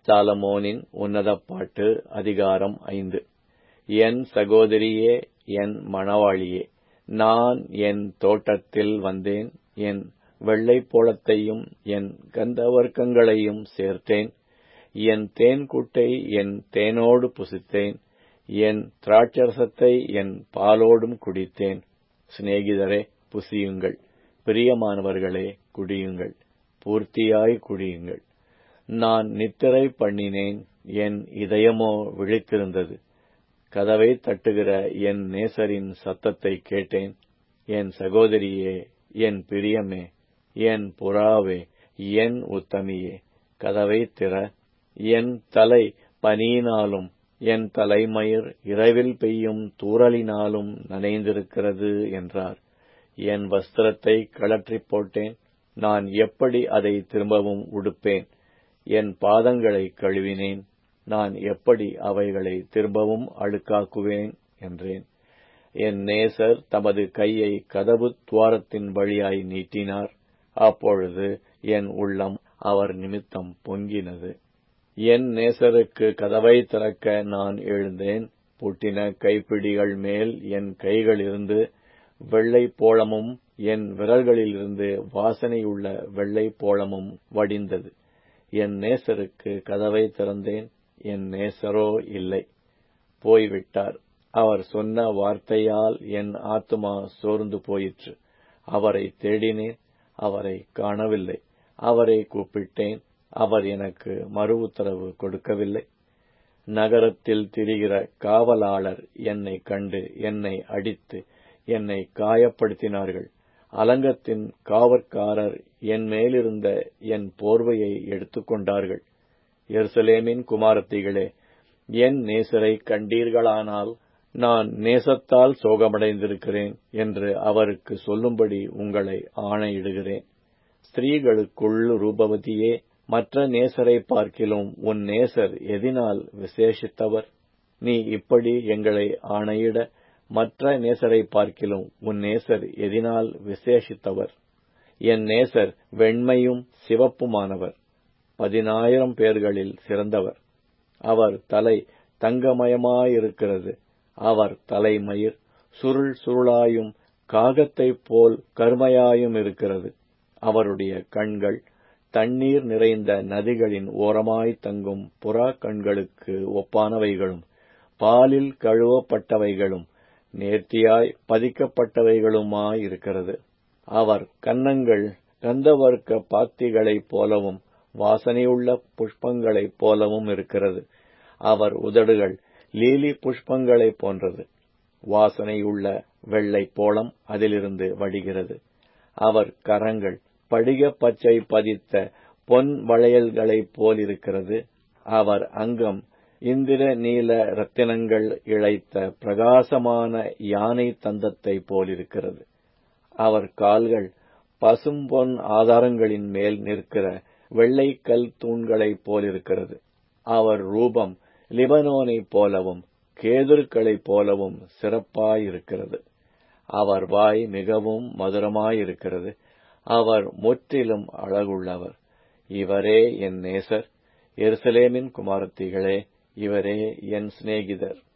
சாலமோனின் உன்னத பாட்டு அதிகாரம் ஐந்து என் சகோதரியே என் மணவாளியே நான் என் தோட்டத்தில் வந்தேன் என் வெள்ளைப்போளத்தையும் என் கந்தவர்க்கங்களையும் சேர்த்தேன் என் தேன்கூட்டை என் தேனோடு புசித்தேன் என் திராட்சரசத்தை என் பாலோடும் குடித்தேன் சிநேகிதரே புசியுங்கள் பிரியமானவர்களே குடியுங்கள் பூர்த்தியாய் குடியுங்கள் நான் நித்திரை பண்ணினேன் என் இதயமோ விழித்திருந்தது கதவை தட்டுகிற என் நேசரின் சத்தத்தை கேட்டேன் என் சகோதரியே என் பிரியமே என் புறாவே என் உத்தமியே கதவை திற என் தலை பனியினாலும் என் தலைமயிர் இரவில் பெய்யும் தூறலினாலும் நனைந்திருக்கிறது என்றார் என் வஸ்திரத்தை கழற்றிப் போட்டேன் நான் எப்படி அதை திரும்பவும் உடுப்பேன் என் பாதங்களை கழுவினேன் நான் எப்படி அவைகளை திரும்பவும் அழுக்காக்குவேன் என்றேன் என் நேசர் தமது கையை கதவு துவாரத்தின் வழியாய் நீட்டினார் அப்பொழுது என் உள்ளம் அவர் நிமித்தம் பொங்கினது என் நேசருக்கு கதவை திறக்க நான் எழுந்தேன் பூட்டின கைப்பிடிகள் மேல் என் கைகளிலிருந்து வெள்ளை போளமும் என் விரல்களிலிருந்து வாசனையுள்ள வெள்ளை போளமும் வடிந்தது என் நேசருக்கு கதவை திறந்தேன் என் நேசரோ இல்லை போய்விட்டார் அவர் சொன்ன வார்த்தையால் என் ஆத்மா சோர்ந்து போயிற்று அவரை தேடினேன் அவரை காணவில்லை அவரை கூப்பிட்டேன் அவர் எனக்கு மறு உத்தரவு கொடுக்கவில்லை நகரத்தில் திரிகிற காவலாளர் என்னை கண்டு என்னை அடித்து என்னை காயப்படுத்தினார்கள் அலங்கத்தின் காவற்காரர் என் மேலிருந்த என் போர்வையை எடுத்துக்கொண்டார்கள் எருசலேமின் குமாரத்திகளே என் நேசரை கண்டீர்களானால் நான் நேசத்தால் சோகமடைந்திருக்கிறேன் என்று அவருக்கு சொல்லும்படி உங்களை ஆணையிடுகிறேன் ஸ்திரீகளுக்குள் ரூபவதியே மற்ற நேசரை பார்க்கிலும் உன் நேசர் எதினால் விசேஷித்தவர் நீ இப்படி எங்களை ஆணையிட மற்ற நேசரை பார்க்கிலும் உன் நேசர் எதினால் விசேஷித்தவர் என் நேசர் வெண்மையும் சிவப்புமானவர் பதினாயிரம் பேர்களில் சிறந்தவர் அவர் தலை தங்கமயமாயிருக்கிறது அவர் தலைமயிர் சுருள் சுருளாயும் காகத்தைப் போல் கருமையாயும் இருக்கிறது அவருடைய கண்கள் தண்ணீர் நிறைந்த நதிகளின் ஓரமாய் தங்கும் புறா கண்களுக்கு ஒப்பானவைகளும் பாலில் கழுவப்பட்டவைகளும் நேர்த்தியாய் பதிக்கப்பட்டவைகளுமாயிருக்கிறது அவர் கன்னங்கள் கந்தவர்க்க பாத்திகளைப் போலவும் வாசனையுள்ள புஷ்பங்களைப் போலவும் இருக்கிறது அவர் உதடுகள் லீலி புஷ்பங்களைப் போன்றது வாசனையுள்ள வெள்ளை போளம் அதிலிருந்து வடிகிறது அவர் கரங்கள் படிக பச்சை பதித்த பொன் வளையல்களைப் போலிருக்கிறது அவர் அங்கம் இந்திர நீல ரத்தினங்கள் இழைத்த பிரகாசமான யானை தந்தத்தை போலிருக்கிறது அவர் கால்கள் பசும்பொன் ஆதாரங்களின் மேல் நிற்கிற வெள்ளை கல் தூண்களைப் போலிருக்கிறது அவர் ரூபம் லிபனோனைப் போலவும் கேதுருக்களைப் போலவும் சிறப்பாயிருக்கிறது அவர் வாய் மிகவும் மதுரமாயிருக்கிறது அவர் முற்றிலும் அழகுள்ளவர் இவரே என் நேசர் எருசலேமின் குமாரத்திகளே இவரே என் சிநேகிதர்